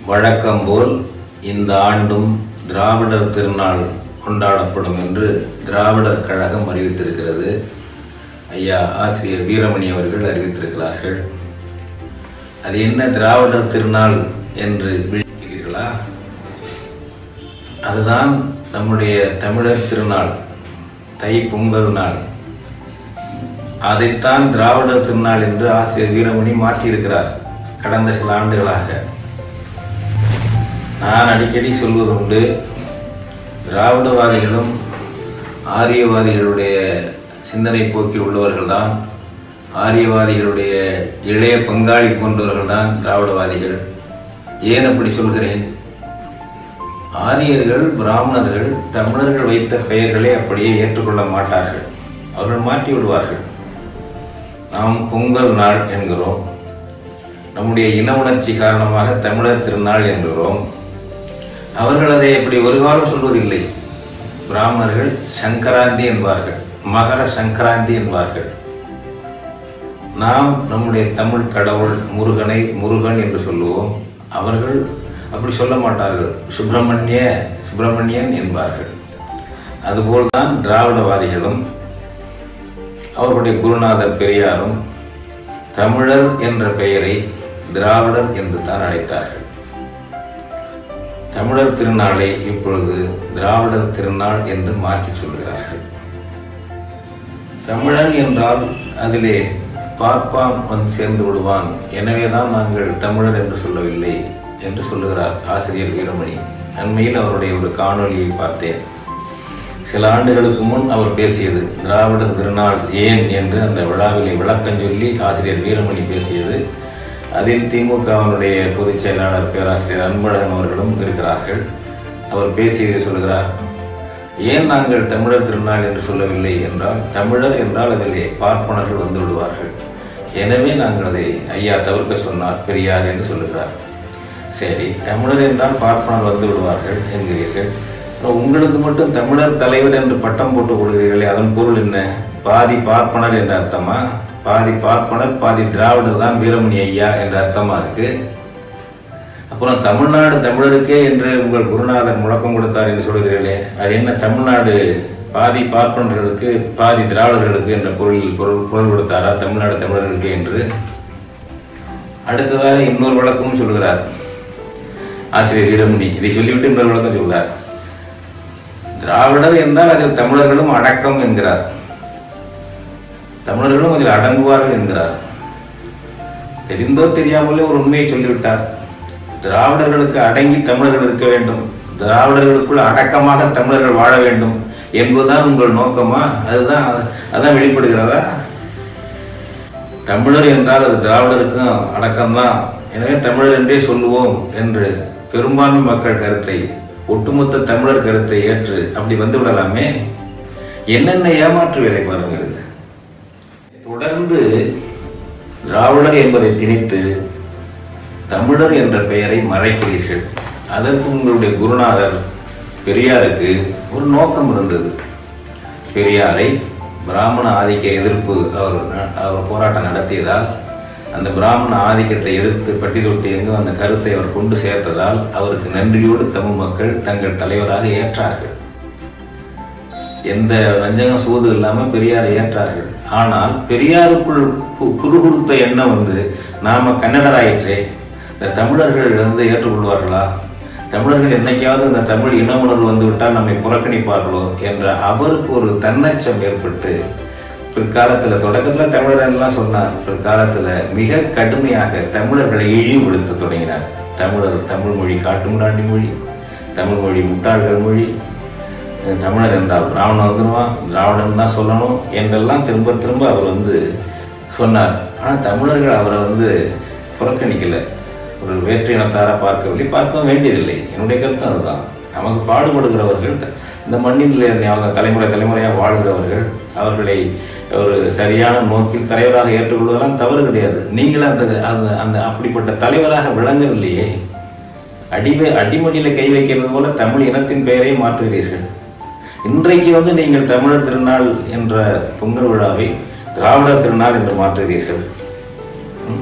வழக்கம் போல் இந்த ஆண்டும் திராவிடர் திருநாள் கொண்டாடப்படும் என்று திராவிடர் கழகம் அறிவித்திருக்கிறது ஐயா ஆசிரியர் வீரமணி அவர்கள் அறிவித்திருக்கிறார்கள் அது என்ன திராவிடர் திருநாள் என்று விழிக்கிறீர்களா அதுதான் நம்முடைய தமிழர் திருநாள் தை பொங்கல் நாள் அதைத்தான் திராவிடர் திருநாள் என்று ஆசிரியர் வீரமணி மாற்றியிருக்கிறார் கடந்த சில ஆண்டுகளாக நான் அடிக்கடி சொல்வது உண்டு திராவிடவாதிகளும் ஆரியவாதிகளுடைய சிந்தனை போக்கில் உள்ளவர்கள்தான் ஆரியவாதிகளுடைய இளைய பங்காளி போன்றவர்கள்தான் திராவிடவாதிகள் ஏன் அப்படி சொல்கிறேன் ஆரியர்கள் பிராமணர்கள் தமிழர்கள் வைத்த பெயர்களை அப்படியே ஏற்றுக்கொள்ள மாட்டார்கள் அவர்கள் மாற்றி விடுவார்கள் நாம் பொங்கல் நாள் என்கிறோம் நம்முடைய இன உணர்ச்சி காரணமாக தமிழர் திருநாள் என்கிறோம் அவர்கள் அதை அப்படி ஒரு காலம் சொல்வதில்லை பிராமணர்கள் சங்கராந்தி என்பார்கள் மகர சங்கராந்தி என்பார்கள் நாம் நம்முடைய தமிழ் கடவுள் முருகனை முருகன் என்று சொல்லுவோம் அவர்கள் அப்படி சொல்ல மாட்டார்கள் சுப்பிரமணிய சுப்பிரமணியன் என்பார்கள் அதுபோல்தான் திராவிடவாதிகளும் அவர்களுடைய குருநாதர் பெரியாரும் தமிழர் என்ற பெயரை திராவிடர் என்று தான் அழைத்தார்கள் தமிழர் திருநாளை இப்பொழுது திராவிடர் திருநாள் என்று மாற்றி சொல்கிறார்கள் தமிழன் என்றால் அதிலே பார்ப்பான் வந்து சேர்ந்து விடுவான் எனவேதான் நாங்கள் தமிழர் என்று சொல்லவில்லை என்று சொல்லுகிறார் ஆசிரியர் வீரமணி அண்மையில் அவருடைய ஒரு காணொளியை பார்த்தேன் சில ஆண்டுகளுக்கு முன் அவர் பேசியது திராவிடர் திருநாள் ஏன் என்று அந்த விழாவிலே விளக்கம் சொல்லி ஆசிரியர் வீரமணி பேசியது அதில் திமுகவினுடைய பொதுச் செயலாளர் பேராசிரியர் அன்பழகன் அவர்களும் இருக்கிறார்கள் அவர் பேசியதை சொல்கிறார் ஏன் நாங்கள் தமிழர் திருநாள் என்று சொல்லவில்லை என்றால் தமிழர் என்றால் அதிலே பார்ப்பனர்கள் வந்து விடுவார்கள் எனவே நாங்கள் அதை ஐயா தவிர்க்க சொன்னார் பெரியார் என்று சொல்லுகிறார் சரி தமிழர் என்றால் பார்ப்பனர் வந்து விடுவார்கள் என்கிறீர்கள் அப்புறம் உங்களுக்கு மட்டும் தமிழர் தலைவர் என்று பட்டம் போட்டுக் கொள்கிறீர்களே அதன் பொருள் என்ன பாதி பார்ப்பனர் என்ற அர்த்தமா பாதி பார்ப்பனர் பாதி திராவிடர் தான் வீரமணி ஐயா என்ற அர்த்தமா இருக்கு அப்புறம் தமிழ்நாடு தமிழருக்கே என்று உங்கள் குருநாதர் முழக்கம் கொடுத்தார் என்று சொல்கிறீர்களே அது என்ன தமிழ்நாடு பாதி பார்ப்பனர்களுக்கு பாதி திராவிடர்களுக்கு என்ற பொருள் பொருள் பொருள் கொடுத்தாரா தமிழ்நாடு தமிழர்களுக்கு என்று அடுத்ததாக இன்னொரு விளக்கமும் சொல்கிறார் ஆசிரியர் வீரமணி இதை சொல்லிவிட்டு இன்னொரு விளக்கம் சொல்கிறார் திராவிடர் என்றால் அதில் தமிழர்களும் அடக்கம் என்கிறார் தமிழர்களும் அதில் அடங்குவார்கள் என்கிறார் தெரிந்தோ தெரியாமலே ஒரு உண்மையை சொல்லிவிட்டார் திராவிடர்களுக்கு அடங்கி தமிழர்கள் இருக்க வேண்டும் திராவிடர்களுக்குள் அடக்கமாக தமிழர்கள் வாழ வேண்டும் என்பதுதான் உங்கள் நோக்கமா அதுதான் அதான் வெளிப்படுகிறதா தமிழர் என்றால் அது திராவிடருக்கும் அடக்கம்தான் எனவே தமிழர் என்றே சொல்லுவோம் என்று பெரும்பான்மை மக்கள் கருத்தை ஒட்டுமொத்த தமிழர் கருத்தை ஏற்று அப்படி வந்து விடலாமே என்னென்ன ஏமாற்று வேலை பாருங்கள் இது. தொடர்ந்து திராவிடர் என்பதை திணித்து தமிழர் என்ற பெயரை மறைக்கிறீர்கள் அதற்கு உங்களுடைய குருநாதர் பெரியாருக்கு ஒரு நோக்கம் இருந்தது பெரியாரை பிராமண ஆதிக்க எதிர்ப்பு அவர் ந- அவர் போராட்டம் நடத்தியதால் அந்த பிராமண ஆதிக்கத்தை எதிர்த்து பட்டி தொட்டி எங்கும் அந்த கருத்தை அவர் கொண்டு சேர்த்ததால் அவருக்கு நன்றியோடு தமிழ் மக்கள் தங்கள் தலைவராக ஏற்றார்கள் எந்த வஞ்சகம் சூது இல்லாம பெரியாரை ஏற்றார்கள் ஆனால் பெரியாருக்குள் கு- குறுகுறுத்த எண்ணம் வந்து நாம கன்னடராயிற்றே இந்த தமிழர்கள் வந்து ஏற்றுக்கொள்வார்களா தமிழர்கள் என்னைக்காவது இந்த தமிழ் இன உணர்வு வந்து விட்டால் நம்மை புறக்கணிப்பார்களோ என்ற அவருக்கு ஒரு தன்னச்சம் ஏற்பட்டு பிற்காலத்துல தொடக்கத்துல தமிழர் எல்லாம் சொன்னார் பிற்காலத்துல மிக கடுமையாக தமிழர்களை இழிவுபடுத்த தொடங்கினார் தமிழர் தமிழ் மொழி காட்டுமிராண்டி மொழி தமிழ் மொழி முட்டாள்கள் மொழி தமிழர் என்றால் பிராமணன் வந்துடுவான் திராவிடன் தான் சொல்லணும் என்றெல்லாம் திரும்ப திரும்ப அவர் வந்து சொன்னார் ஆனால் தமிழர்கள் அவரை வந்து புறக்கணிக்கல ஒரு வேற்று இனத்தார பார்க்கவில்லை பார்க்கவும் வேண்டியதில்லை என்னுடைய கருத்து அதுதான் நமக்கு பாடுபடுகிறவர்கள் த- இந்த மண்ணில் அவங்க தலைமுறை தலைமுறையாக வாழ்கிறவர்கள் அவர்களை ஒரு சரியான நோக்கில் தலைவராக ஏற்றுக்கொள்வதெல்லாம் தவறு கிடையாது நீங்கள் அந்த அந்த அந்த அப்படிப்பட்ட தலைவராக விளங்கவில்லையே அடிமை அடிமடியில கை வைக்கிறது போல தமிழ் இனத்தின் பெயரை மாற்றுகிறீர்கள் இன்றைக்கு வந்து நீங்கள் தமிழர் திருநாள் என்ற பொங்கல் விழாவை திராவிடர் திருநாள் என்று மாற்றுகிறீர்கள் ம்.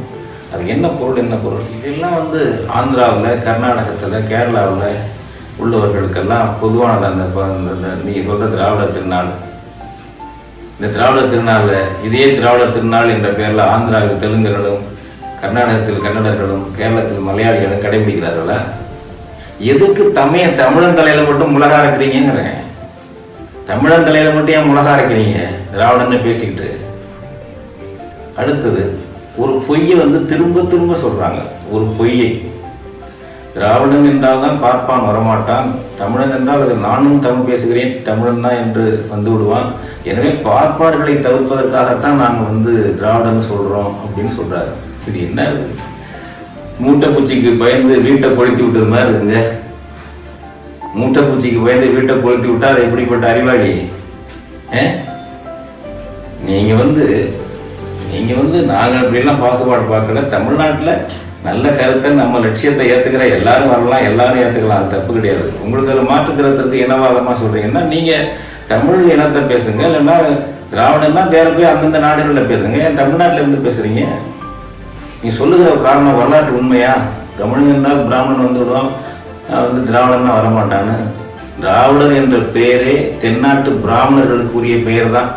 அது என்ன பொருள் என்ன பொருள் இதெல்லாம் வந்து ஆந்திராவில் கர்நாடகத்தில் கேரளாவில் உள்ளவர்களுக்கெல்லாம் பொதுவானது அந்த ப- இந்த- இந்த நீங்க சொல்ற திராவிட திருநாள் இந்த திராவிட திருநாளில் இதே திராவிட திருநாள் என்ற பெயரில் ஆந்திராவில் தெலுங்கர்களும் கர்நாடகத்தில் கன்னடர்களும் கேரளத்தில் மலையாளிகளும் கடைபிடிக்கிறார்களா எதுக்கு தமைய தமிழன் தலையில மட்டும் முளகா இருக்கிறீங்கிறேன் தமிழன் தலையில மட்டும் ஏன் முளகா இருக்கிறீங்க திராவிடன்னு பேசிக்கிட்டு அடுத்தது ஒரு பொய்யை வந்து திரும்ப திரும்ப சொல்றாங்க ஒரு பொய்யை திராவிடன் என்றால் தான் பார்ப்பான் வரமாட்டான் தமிழன் என்றால் அது நானும் தமிழ் பேசுகிறேன் தமிழன் தான் என்று வந்து விடுவான் எனவே பார்ப்பார்களை தவிர்ப்பதற்காகத்தான் நாங்கள் வந்து திராவிடன் சொல்றோம் அப்படின்னு சொல்றாரு இது என்ன மூட்டை பூச்சிக்கு பயந்து வீட்டை கொளுத்தி விட்டது மாதிரி இருக்குங்க மூட்டை பூச்சிக்கு பயந்து வீட்டை கொளுத்தி விட்டா அது எப்படிப்பட்ட அறிவாளி ஆ? நீங்க வந்து நீங்க வந்து நாங்கள் அப்படிலாம் பாகுபாடு பார்க்கல தமிழ்நாட்டுல நல்ல கருத்தை நம்ம லட்சியத்தை ஏத்துக்கிற எல்லாரும் வரலாம் எல்லாரும் ஏத்துக்கலாம் அது தப்பு கிடையாது உங்களுக்கு அதில் மாற்றுக்கிறதுக்கு இனவாதமா சொல்றீங்கன்னா நீங்க தமிழ் இனத்தை பேசுங்க இல்லைன்னா திராவிடம்னா வேற போய் அந்தந்த நாடுகளில் பேசுங்க ஏன் தமிழ்நாட்டுல இருந்து பேசுறீங்க நீ சொல்லுகிற காரணம் வரலாற்று உண்மையா தமிழன் தான் பிராமணன் வந்து விடுவான் அஹ் வந்து திராவிடன் தான் வரமாட்டான்னு திராவிடர் என்ற பெயரே தென்னாட்டு பிராமணர்களுக்கு உரிய பெயர் தான்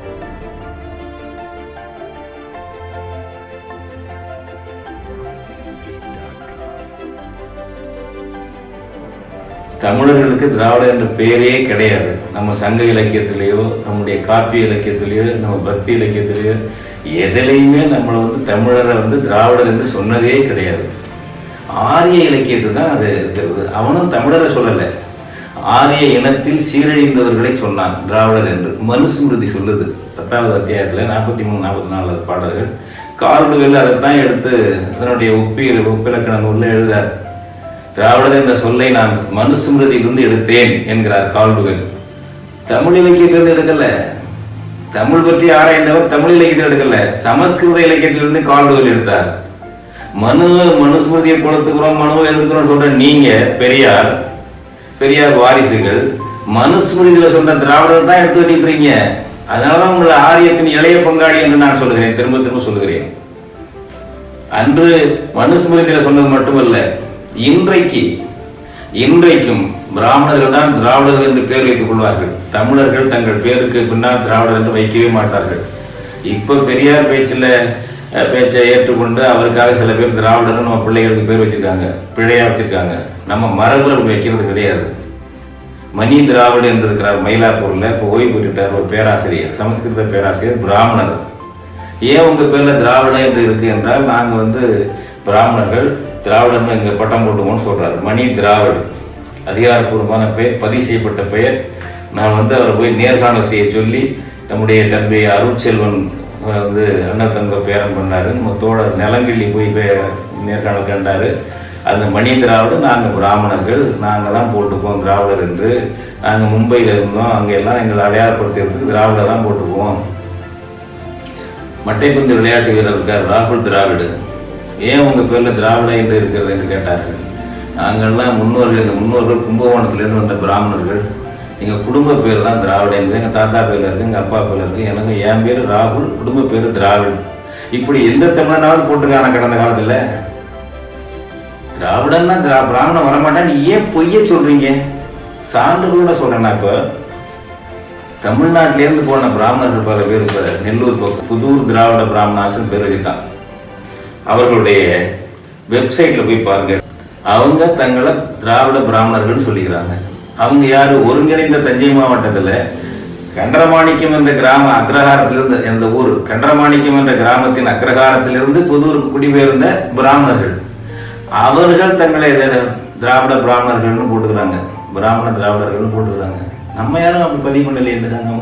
தமிழர்களுக்கு திராவிடர் என்ற பெயரே கிடையாது நம்ம சங்க இலக்கியத்திலேயோ நம்முடைய காப்பிய இலக்கியத்திலேயோ நம்ம பக்தி இலக்கியத்திலேயோ எதிலையுமே நம்மளை வந்து தமிழரை வந்து திராவிடர் என்று சொன்னதே கிடையாது ஆரிய இலக்கியத்தில் தான் அது இருக்கிறது அவனும் தமிழரை சொல்லலை ஆரிய இனத்தில் சீரழிந்தவர்களை சொன்னான் திராவிடர் என்று மனுஸ்மிருதி சொல்லுது பத்தாவது அத்தியாயத்தில் நாற்பத்தி மூணு நாற்பத்தி நாலு பாடல்கள் கால்டுவெல் அதைத்தான் எடுத்து அதனுடைய ஒப்பியல் ஒப்பிலக்கண நூலில் எழுதார் திராவிடர் என்ற சொல்லை நான் மனுஸ்மிருதியிலிருந்து எடுத்தேன் என்கிறார் கால்டுவெல் தமிழ் இலக்கியத்திலிருந்து எடுக்கல தமிழ் பற்றி ஆராய்ந்தவர் தமிழ் இலக்கியத்தில் எடுக்கல சமஸ்கிருத இலக்கியத்திலிருந்து கால்டுவெல் எடுத்தார் மனு மனுஸ்மிருதியை கொடுத்துக்கிறோம் மனுவை எதிர்க்கிறோம் சொல்ற நீங்க பெரியார் பெரியார் வாரிசுகள் மனுஸ்மிருதியில சொன்ன திராவிடர் தான் எடுத்து வச்சுட்டு இருக்கீங்க அதனாலதான் உங்களை ஆரியத்தின் இளைய பங்காளி என்று நான் சொல்லுகிறேன் திரும்ப திரும்ப சொல்லுகிறேன் அன்று மனுஸ்மிருதியில சொன்னது மட்டுமல்ல இன்றைக்கு இன்றைக்கும் பிராமணர்கள் தான் திராவிடர்கள் என்று பேர் வைத்துக் கொள்வார்கள் தமிழர்கள் தங்கள் பேருக்கு பின்னால் திராவிடர் என்று வைக்கவே மாட்டார்கள் இப்ப பெரியார் பேச்சில் அஹ், பேச்சை ஏற்றுக்கொண்டு அவருக்காக சில பேர் திராவிடர்னு நம்ம பிள்ளைகளுக்கு பேர் வச்சிருக்காங்க பிழையா வச்சிருக்காங்க நம்ம மரபுல அப்படி வைக்கிறது கிடையாது மணி திராவிட என்று இருக்கிறார் மயிலாப்பூர்ல இப்போ ஓய்வு பெற்றுட்டார் ஒரு பேராசிரியர் சமஸ்கிருத பேராசிரியர் பிராமணர் ஏன் உங்க பேர்ல திராவிடம் என்று இருக்கு என்றால் நாங்க வந்து பிராமணர்கள் திராவிடர்னு எங்க பட்டம் போட்டுவோம்னு சொல்றாரு மணி திராவிட் அதிகாரப்பூர்வமான பெயர் பதிவு செய்யப்பட்ட பெயர் நான் வந்து அவரை போய் நேர்காணல் செய்ய சொல்லி நம்முடைய தம்பி அருட்செல்வன் வந்து அண்ணன் தங்க பேரம் பண்ணாரு நம்ம தோழர் நிலங்கிள்ளி போய் பே- நேர்காணல் கண்டாரு அந்த மணி திராவிட நாங்கள் பிராமணர்கள் நாங்கள் தான் போட்டுக்குவோம் திராவிடர் என்று நாங்கள் மும்பையில் இருந்தோம் அங்கே எல்லாம் எங்களை அடையாளப்படுத்துறதுக்கு திராவிடர் தான் போட்டுக்குவோம் மட்டைப்பந்து விளையாட்டு வீரர் இருக்கார் ராகுல் திராவிடு ஏன் உங்க பேர்ல திராவிட என்று இருக்கிறது என்று கேட்டார்கள் நாங்கள்லாம் முன்னோர்கள் இந்த முன்னோர்கள் கும்பகோணத்திலிருந்து வந்த பிராமணர்கள் எங்க குடும்ப பேர் தான் திராவிட என்பது எங்க தாத்தா பேர்ல இருக்கு எங்க அப்பா பேர்ல இருக்கு எனக்கு என் பேர் ராகுல் குடும்ப பேர் திராவிட் இப்படி எந்த தமிழனாவது போட்டிருக்கான கடந்த காலத்துல திராவிடன்னா திரா பிராமணன் வரமாட்டான்னு ஏன் பொய்ய சொல்றீங்க சான்றுகளோட சொல்றேன் நான் இப்போ தமிழ்நாட்டிலேருந்து போன பிராமணர்கள் பல பேர் இப்ப நெல்லூர் பக்கம் புதூர் திராவிட பிராமணாசன் பேர் வச்சுட்டான் அவர்களுடைய வெப்சைட்ல போய் பாருங்க அவங்க தங்களை திராவிட பிராமணர்கள் சொல்லிக்கிறாங்க அவங்க யாரு ஒருங்கிணைந்த தஞ்சை மாவட்டத்துல கண்டரமாணிக்கம் என்ற கிராம அக்ரஹாரத்திலிருந்து எந்த ஊர் கண்டரமாணிக்கம் என்ற கிராமத்தின் அக்ரஹாரத்திலிருந்து புதூருக்கு குடிபெயர்ந்த பிராமணர்கள் அவர்கள் தங்களை தி- திராவிட பிராமணர்கள்னு போட்டுக்கிறாங்க பிராமண திராவிடர்கள்னு போட்டுக்கிறாங்க நம்ம யாரும் அப்படி பதிவு பண்ணலையே இந்த சங்கம்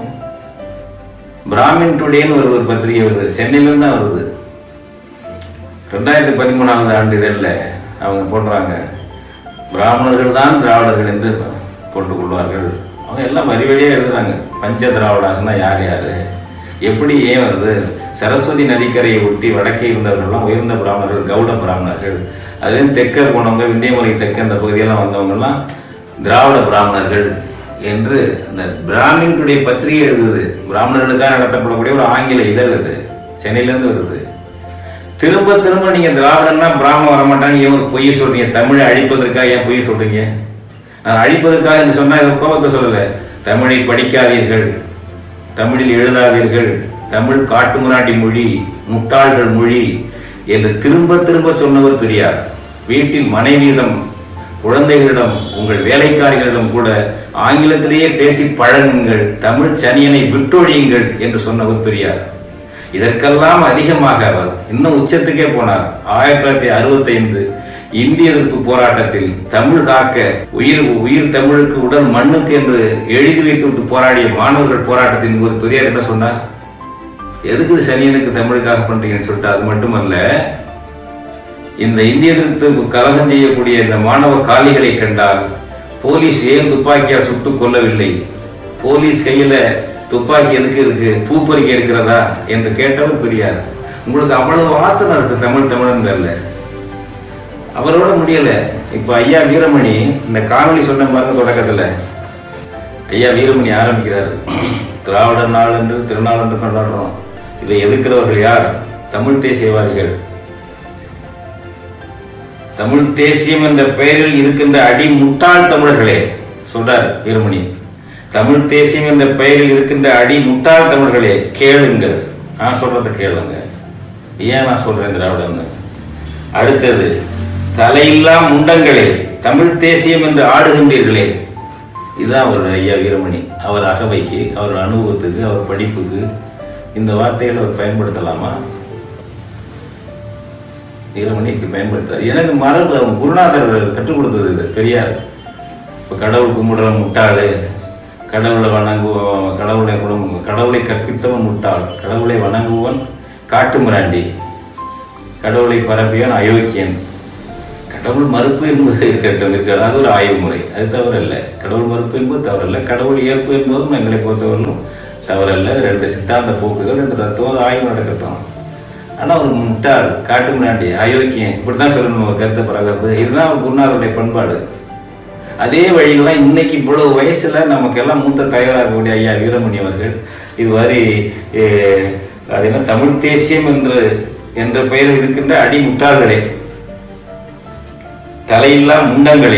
பிராமின் டுடேன்னு ஒரு ஒரு பத்திரிகை வருது சென்னையிலிருந்து தான் வருது ரெண்டாயிரத்தி பதிமூணாவது ஆண்டு இதழில் அவங்க போடுறாங்க பிராமணர்கள் தான் திராவிடர்கள் என்று போட்டுக் கொள்வார்கள் அவங்க எல்லாம் வரி வழியா எழுதுறாங்க பஞ்ச திராவிடாசனா யார் யாரு எப்படி ஏன் வருது சரஸ்வதி நதிக்கரையை ஒட்டி வடக்கே இருந்தவர்கள்லாம் உயர்ந்த பிராமணர்கள் கவுட பிராமணர்கள் அதுலேயும் தெற்க போனவங்க விந்தியமலை தெற்க அந்த பகுதியெல்லாம் வந்தவங்கெல்லாம் திராவிட பிராமணர்கள் என்று அந்த பிராமின்களுடைய பத்திரிகை எழுதுது பிராமணர்களுக்காக நடத்தப்படக்கூடிய ஒரு ஆங்கில இதழ் அது சென்னையிலேருந்து வருது திரும்ப திரும்ப நீங்க திராவிடம்னா பிராமணன் வரமாட்டாங்க ஏன் ஒரு பொய்யை சொல்றீங்க தமிழை அழிப்பதற்காக ஏன் பொய் சொல்றீங்க நான் அழிப்பதற்காக என்று சொன்னா இதை கோபத்தை சொல்லல தமிழை படிக்காதீர்கள் தமிழில் எழுதாதீர்கள் தமிழ் காட்டுமிராண்டி மொழி முட்டாள்கள் மொழி என்று திரும்ப திரும்ப சொன்னவர் பெரியார் வீட்டில் மனைவியிடம் குழந்தைகளிடம் உங்கள் வேலைக்காரிகளிடம் கூட ஆங்கிலத்திலேயே பேசி பழகுங்கள் தமிழ் சனியனை விட்டொழியுங்கள் என்று சொன்னவர் பெரியார் இதற்கெல்லாம் அதிகமாக அவர் இன்னும் உச்சத்துக்கே போனார் ஆயிரத்தி தொள்ளாயிரத்தி அறுபத்தி ஐந்து இந்திய எதிர்ப்பு போராட்டத்தில் தமிழ் காக்க உயிர் உயிர் தமிழுக்கு உடல் மண்ணுக்கு என்று எழுதி வைத்துவிட்டு போராடிய மாணவர்கள் போராட்டத்தின் போது பெரியார் என்ன சொன்னார் எதுக்கு இது சனியனுக்கு தமிழுக்காக பண்றீங்கன்னு சொல்லிட்டு அது மட்டுமல்ல இந்த இந்திய எதிர்ப்பு கலகம் செய்யக்கூடிய இந்த மாணவ காலிகளை கண்டால் போலீஸ் ஏன் துப்பாக்கியால் சுட்டு கொல்லவில்லை போலீஸ் கையில துப்பாக்கி எதுக்கு இருக்கு பூப்பறிக்கை இருக்கிறதா என்று கேட்டவர் பெரியார் உங்களுக்கு அவ்வளவு வார்த்தை தான் இருக்கு தமிழ் தமிழன் தெரியல அவரோட முடியல இப்ப ஐயா வீரமணி இந்த காணொளி சொன்ன பாருங்க தொடக்கத்துல ஐயா வீரமணி ஆரம்பிக்கிறார் திராவிட நாள் என்று திருநாள் என்று கொண்டாடுறோம் இதை எதிர்க்கிறவர்கள் யார் தமிழ் தேசியவாதிகள் தமிழ் தேசியம் என்ற பெயரில் இருக்கின்ற அடி முட்டாள் தமிழர்களே சொல்றார் வீரமணி தமிழ் தேசியம் என்ற பெயரில் இருக்கின்ற அடி முட்டாள் தமிழர்களே கேளுங்கள் நான் சொல்றத கேளுங்க ஏன் நான் சொல்றேன் திராவிடம்னு அடுத்தது தலையில்லா முண்டங்களே தமிழ் தேசியம் என்று ஆடுகின்றீர்களே இதுதான் அவர் ஐயா வீரமணி அவர் அகவைக்கு அவர் அனுபவத்துக்கு அவர் படிப்புக்கு இந்த வார்த்தைகளை அவர் பயன்படுத்தலாமா வீரமணி இப்படி பயன்படுத்தார் எனக்கு மரபு அவன் குருநாதர் கற்றுக் கொடுத்தது இது பெரியார் இப்போ கடவுள் கும்பிடுற முட்டாளு கடவுளை வணங்குவ கடவுளை குடம் கடவுளை கற்பித்தவன் முட்டாள் கடவுளை வணங்குவன் காட்டுமிராண்டி கடவுளை பரப்பியவன் அயோக்கியன் கடவுள் மறுப்பு என்பது இருக்கட்டும் இருக்கிறது அது ஒரு ஆய்வு முறை அது தவறல்ல கடவுள் மறுப்பு என்பது தவறல்ல கடவுள் ஏற்பு என்பதும் எங்களை பொறுத்தவரையிலும் தவறல்ல ரெண்டு சித்தாந்த போக்குகள் ரெண்டு தத்துவம் ஆய்வு நடக்கட்டும் ஆனா ஒரு முட்டாள் காட்டு முன்னாடி அயோக்கியம் இப்படித்தான் சொல்லணும் ஒரு கருத்தை பரகிறது இதுதான் ஒரு குருநாதருடைய பண்பாடு அதே வழியில தான் இன்னைக்கு இவ்வளவு வயசுல நமக்கு எல்லாம் மூத்த தலைவராக இருக்கக்கூடிய ஐயா வீரமணி அவர்கள் இது மாதிரி eh, அது என்ன தமிழ் தேசியம் என்று என்ற பெயரில் இருக்கின்ற அடி முட்டாள்களே தலையில்லா முண்டங்களே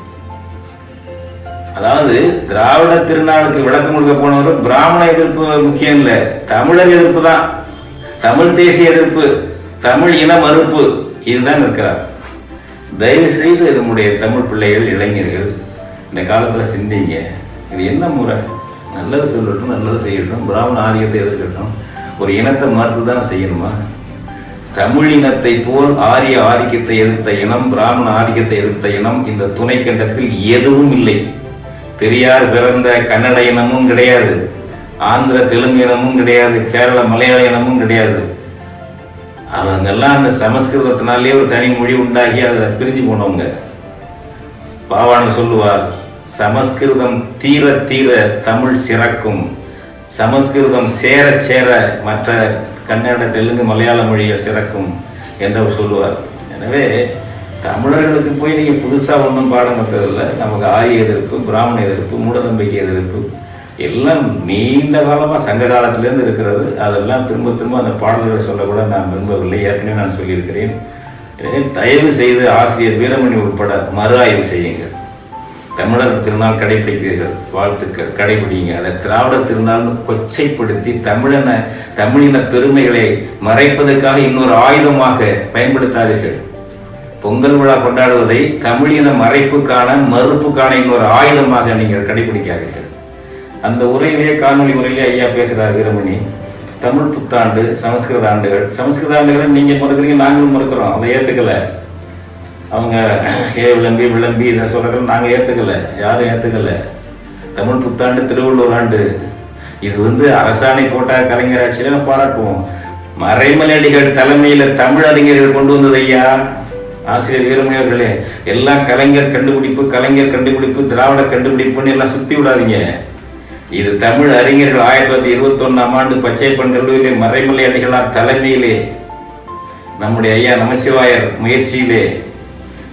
அதாவது திராவிட திருநாளுக்கு விளக்கம் கொடுக்க போனவர் பிராமண எதிர்ப்பு முக்கியம் இல்ல தமிழர் எதிர்ப்பு தான் தமிழ் தேசிய எதிர்ப்பு தமிழ் இன மறுப்பு இதுதான் இருக்கிறார் தயவு செய்து நம்முடைய தமிழ் பிள்ளைகள் இளைஞர்கள் இந்த காலத்துல சிந்திங்க இது என்ன முறை நல்லது சொல்லட்டும் நல்லது செய்யட்டும் பிராமண ஆதிக்கத்தை எதிர்க்கட்டும் ஒரு இனத்தை மறுத்து தான் செய்யணுமா தமிழ் இனத்தை போல் ஆரிய ஆதிக்கத்தை எதிர்த்த இனம் பிராமண ஆதிக்கத்தை எதிர்த்த இனம் இந்த துணைக்கண்டத்தில் எதுவும் இல்லை பெரியார் பிறந்த கன்னட இனமும் கிடையாது ஆந்திர தெலுங்கு இனமும் கிடையாது கேரள மலையாள இனமும் கிடையாது அவங்கெல்லாம் அந்த சமஸ்கிருதத்தினாலே ஒரு தனி மொழி உண்டாகி அதில் பிரிஞ்சு போனவங்க பாவாணர் சொல்லுவார் சமஸ்கிருதம் தீர தீர தமிழ் சிறக்கும் சமஸ்கிருதம் சேர சேர மற்ற கன்னட தெலுங்கு மலையாள மொழிகள் சிறக்கும் என்று அவர் சொல்லுவார் எனவே தமிழர்களுக்கு போய் நீங்க புதுசா ஒன்றும் பாடம் கற்றுறதில்ல நமக்கு ஆரிய எதிர்ப்பு பிராமண எதிர்ப்பு மூடநம்பிக்கை எதிர்ப்பு எல்லாம் நீண்ட காலமா சங்க காலத்திலேருந்து இருக்கிறது அதெல்லாம் திரும்ப திரும்ப அந்த பாடல்களை சொல்ல கூட நான் விரும்பவில்லை ஏற்கனவே நான் சொல்லியிருக்கிறேன் எனவே தயவு செய்து ஆசிரியர் வீரமணி உட்பட மறு ஆய்வு செய்யுங்கள் தமிழர் திருநாள் கடைபிடிக்கிறீர்கள் வாழ்த்துக்கள் கடைபிடிங்க அதை திராவிடர் திருநாள்னு கொச்சைப்படுத்தி தமிழன தமிழின பெருமைகளை மறைப்பதற்காக இன்னொரு ஆயுதமாக பயன்படுத்தாதீர்கள் பொங்கல் விழா கொண்டாடுவதை தமிழின மறைப்புக்கான மறுப்புக்கான இன்னொரு ஆயுதமாக நீங்கள் கடைபிடிக்காதீர்கள் அந்த உரையிலேயே காணொலி உரையிலே ஐயா பேசுறார் வீரமணி தமிழ் புத்தாண்டு சமஸ்கிருத ஆண்டுகள் சமஸ்கிருத ஆண்டுகளை நீங்க மறுக்கிறீங்க நாங்களும் மறுக்கிறோம் அதை ஏத்துக்கல அவங்க ஏ விளம்பி விளம்பி இதை சொல்றதுல நாங்க ஏத்துக்கல யாரும் ஏத்துக்கல தமிழ் புத்தாண்டு திருவள்ளுவர் ஆண்டு இது வந்து அரசாணை போட்டா கலைஞர் ஆட்சியில பாராட்டுவோம் மறைமலடிகள் தலைமையில தமிழ் அறிஞர்கள் கொண்டு வந்தது ஐயா ஆசிரியர் வீரமணி அவர்களே எல்லாம் கலைஞர் கண்டுபிடிப்பு கலைஞர் கண்டுபிடிப்பு திராவிட கண்டுபிடிப்புன்னு எல்லாம் சுத்தி விடாதீங்க இது தமிழ் அறிஞர்கள் ஆயிரத்தி தொள்ளாயிரத்தி இருபத்தி ஒன்னாம் ஆண்டு பச்சைப்பன் கல்லூரியிலே மறைமலை அடிகளார் தலைமையிலே நம்முடைய ஐயா நமசிவாயர் முயற்சியிலே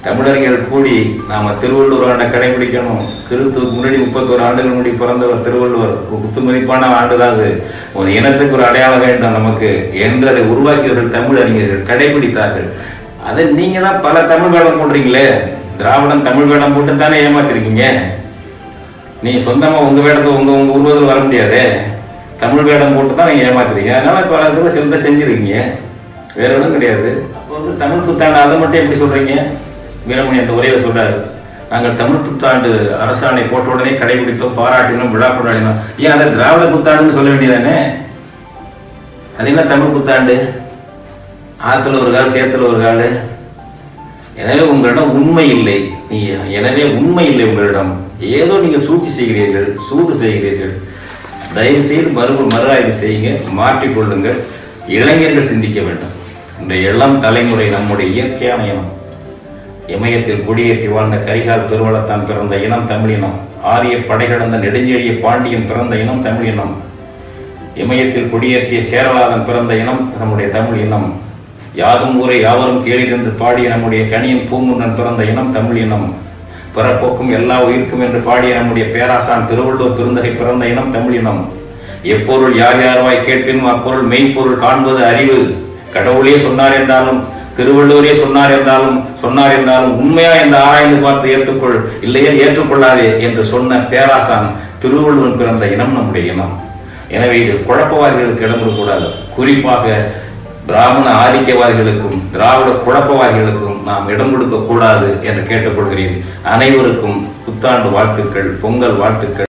தமிழர்கள் கூடி நாம திருவள்ளுவர் ஆண்டை கடைபிடிக்கணும் கிறிஸ்துவுக்கு முன்னாடி முப்பத்தோரு ஆண்டுகள் முன்னாடி பிறந்தவர் திருவள்ளுவர் ஒரு குத்து மதிப்பான ஆண்டுதான் அது ஒரு இனத்துக்கு ஒரு அடையாளம் வேண்டும் நமக்கு என்று அதை உருவாக்கியவர்கள் தமிழறிஞர்கள் கடைபிடித்தார்கள் அதை நீங்க தான் பல தமிழ் வேடம் போடுறீங்களே திராவிடம் தமிழ் வேடம் போட்டு தானே ஏமாத்திருக்கீங்க நீ சொந்தமா உங்க வேடத்தை உங்க உங்க உருவத்தில் வர முடியாது தமிழ் வேடம் போட்டு தான் நீங்க ஏமாத்துறீங்க அதனால பல இதுல சிறந்த செஞ்சிருக்கீங்க வேற ஒன்றும் கிடையாது அப்போ வந்து தமிழ் புத்தாண்டு அதை மட்டும் எப்படி சொல்றீங்க வீரமணி அந்த உரையில சொல்றாரு நாங்கள் தமிழ் புத்தாண்டு அரசாணை போட்ட உடனே கடைபிடித்தோம் பாராட்டினோம் விழா கொண்டாடினோம் ஏன் அதை திராவிட புத்தாண்டுன்னு சொல்ல வேண்டியதானே அது என்ன தமிழ் புத்தாண்டு ஆத்துல ஒரு கால் சேத்துல ஒரு கால் எனவே உங்களிடம் உண்மை இல்லை நீ எனவே உண்மை இல்லை உங்களிடம் ஏதோ நீங்க சூழ்ச்சி செய்கிறீர்கள் சூது செய்கிறீர்கள் தயவு செய்து மறு மறு ஆய்வு செய்யுங்க மாற்றிக்கொள்ளுங்கள் இளைஞர்கள் சிந்திக்க வேண்டும் இந்த இளம் தலைமுறை நம்முடைய இயற்கையான இனம் இமயத்தில் குடியேற்றி வாழ்ந்த கரிகால் பெருவளத்தான் பிறந்த இனம் தமிழினம் ஆரிய படை கடந்த நெடுஞ்செழிய பாண்டியன் பிறந்த இனம் தமிழ் இனம் இமயத்தில் குடியேற்றிய சேரலாதன் பிறந்த இனம் நம்முடைய தமிழ் இனம் யாதும் ஊரை யாவரும் கேளீர் என்று பாடிய நம்முடைய கனியன் பூங்குன்றன் பிறந்த இனம் தமிழ் இனம் பிறப்போக்கும் எல்லா உயிர்க்கும் என்று பாடிய நம்முடைய பேராசான் திருவள்ளுவர் பெருந்தகை பிறந்த இனம் தமிழ் இனம் எப்பொருள் யார் யார்வாய் கேட்பினும் அப்பொருள் மெய்ப்பொருள் காண்பது அறிவு கடவுளே சொன்னார் என்றாலும் திருவள்ளுவரே சொன்னார் என்றாலும் சொன்னார் என்றாலும் உண்மையா என்று ஆராய்ந்து பார்த்து ஏற்றுக்கொள் இல்லையே ஏற்றுக்கொள்ளாதே என்று சொன்ன பேராசான் திருவள்ளுவன் பிறந்த இனம் நம்முடைய இனம் எனவே இது குழப்பவாதிகளுக்கு இடம் கூடாது குறிப்பாக பிராமண ஆதிக்கவாதிகளுக்கும் திராவிட குழப்பவாதிகளுக்கும் நாம் இடம் கொடுக்க கூடாது என்று கேட்டுக்கொள்கிறேன் அனைவருக்கும் புத்தாண்டு வாழ்த்துக்கள் பொங்கல் வாழ்த்துக்கள்